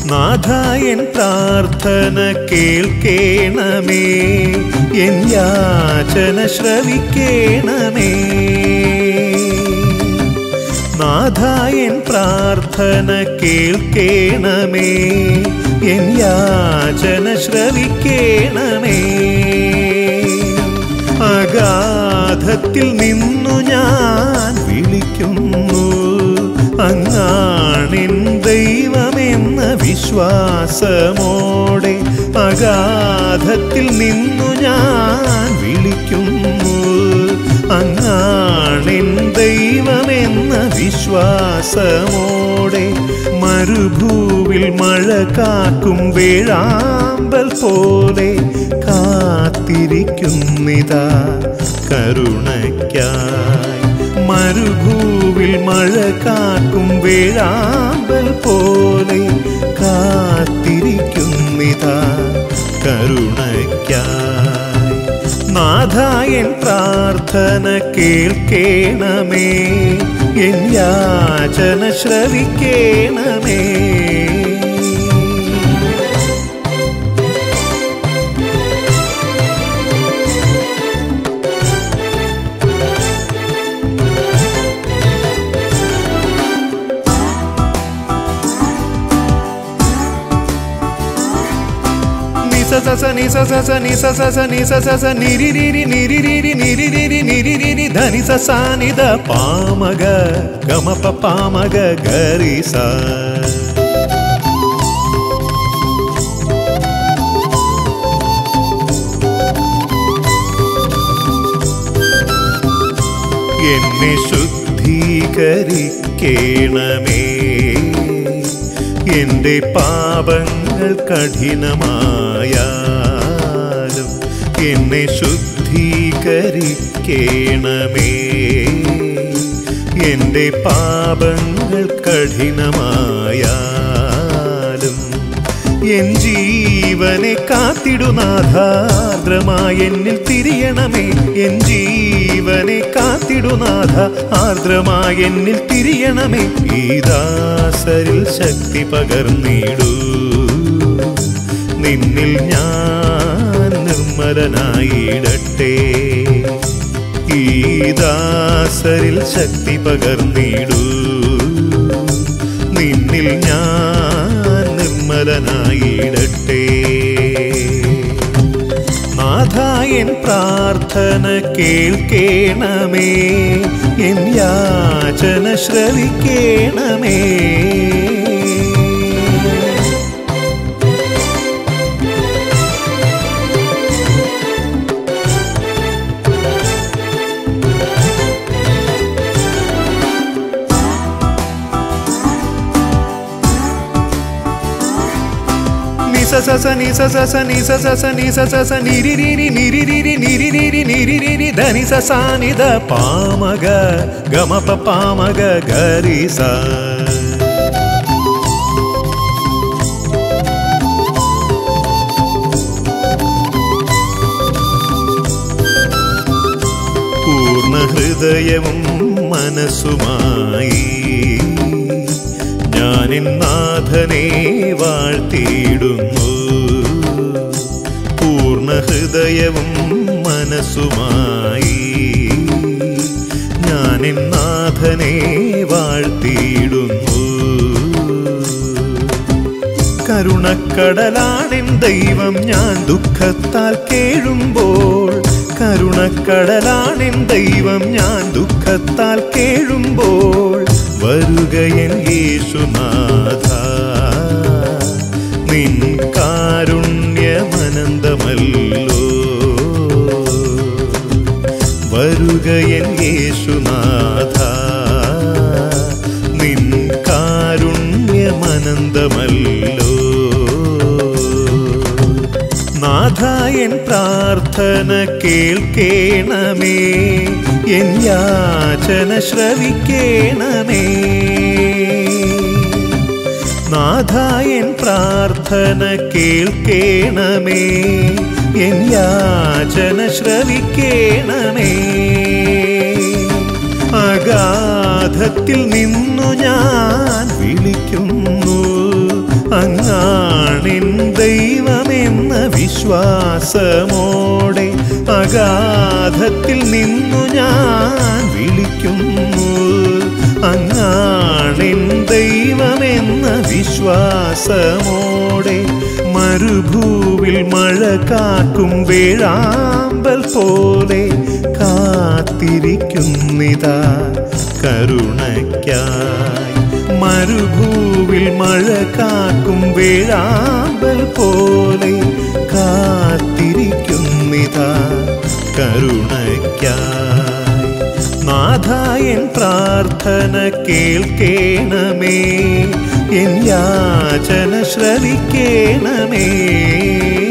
നാഥായൻ പ്രാർത്ഥന കേൾക്കേണമേ എൻ യാചന ശ്രവിക്കേണമേ നാഥായൻ പ്രാർത്ഥന കേൾക്കേണമേ എൻ യാചന ശ്രവിക്കേണമേ അഗാധത്തിൽ നിന്നു ഞാൻ വിളിക്കുന്നു അങ്ങാണിൻ ദൈവമെന്ന വിശ്വാസമോടെ അഗാധത്തിൽ നിന്നു ഞാൻ വിളിക്കുന്നു അങ്ങാണിൻ ദൈവമെന്ന വിശ്വാസമോടെ മരുഭൂവിൽ മഴ കാക്കും വേഴാമ്പൽ പോലെ കാത്തിരിക്കുന്നിതാ കരുണയ്ക്കായി മരുഭൂവിൽ മഴ കാക്കും വേഴാമ്പൽ പോലെ കാത്തിരിക്കുന്നിതാ കരുണയ്ക്കായി നാഥായൻ പ്രാർത്ഥന കേൾക്കേണമേ എൻ യാചന ശ്രവിക്കേണമേ నిస సస నిస సస నిస సస నిస సస నిరిరిరి నిరిరిరి నిరిరిరి నిరిరిరి ధని సస నిద పామగ గమప పామగ గరిస എന്നെ ശുദ്ധീകരിക്കേണമേ എൻ്റെ പാപങ്ങൾ കഠിനമായാലും എന്നെ ശുദ്ധീകരിക്കേണമേ എൻ്റെ പാപങ്ങൾ കഠിനമായാലും എൻ ജീവനെ കാത്തിടുനാഥാർദ്രമായി എന്നിൽ തിരിയണമേ എൻ ജീവനെ കാത്തിടുനാഥ ആർദ്രമായി എന്നിൽ തിരിയണമേ ഈ ദാസരിൽ ശക്തി പകർന്നിടൂ നിന്നിൽ ഞാൻ നിർമ്മലനായിടട്ടെ ഈ ദാസരിൽ ശക്തി പകർന്നിടൂ നിന്നിൽ ഞാൻ നിർമ്മലനായിടട്ടെ നാഥായൻ പ്രാർത്ഥന കേൾക്കേണമേ എൻ യാചന ശ്രവിക്കേണമേ నిస సస నిస సస నిస సస నిస సస నిరిరిరి నిరిరిరి నిరిరిరి నిరిరిరి ధని సస నిద పామగ గమప పామగ గరిస പൂർണ്ണ ഹൃദയവും മനസ്സുമായി ഞാനിന്നാഥനെ വാഴ്ത്തിയിടുന്നു പൂർണ്ണ ഹൃദയവും മനസ്സുമായി ഞാനിന്നാഥനെ വാഴ്ത്തിയിടുന്നു കരുണക്കടലാണിൻ ദൈവം ഞാൻ ദുഃഖത്താൽ കേഴുമ്പോൾ കരുണക്കടലാണിൻ ദൈവം ഞാൻ ദുഃഖത്താൽ കേഴുമ്പോൾ വരുകയൻ യേശുനാഥ നിൻ കാരുണ്യമനന്തമല്ലോ വരുകയൻ യേശുനാഥ നിൻ കാരുണ്യമനന്തമല്ലോ നാഥായൻ പ്രാർത്ഥന കേൾക്കേണമേ എൻ യാചന ശ്രവിക്കേണമേ നാഥായൻ പ്രാർത്ഥന കേൾക്കേണമേ എൻ യാചന ശ്രവിക്കേണമേ അഗാധത്തിൽ നിന്നു ഞാൻ വിളിക്കുന്നു അങ്ങാ വിശ്വാസമോടെ അഗാധത്തിൽ നിന്നു ഞാൻ വിളിക്കുന്നു അങ്ങാണെൻ ദൈവമെന്ന വിശ്വാസമോടെ മരുഭൂവിൽ മഴ കാക്കും വേഴാമ്പൽ പോലെ കാത്തിരിക്കുന്നിതാ കരുണയ്ക്കായി മരുഭൂവിൽ മഴ കാക്കും വേഴാമ്പൽ പോലെ കാത്തിരിക്കുന്നിതാ കരുണയ്ക്കായി നാഥായൻ പ്രാർത്ഥന കേൾക്കേണമേ എൻ യാചന ശ്രവിക്കേണമേ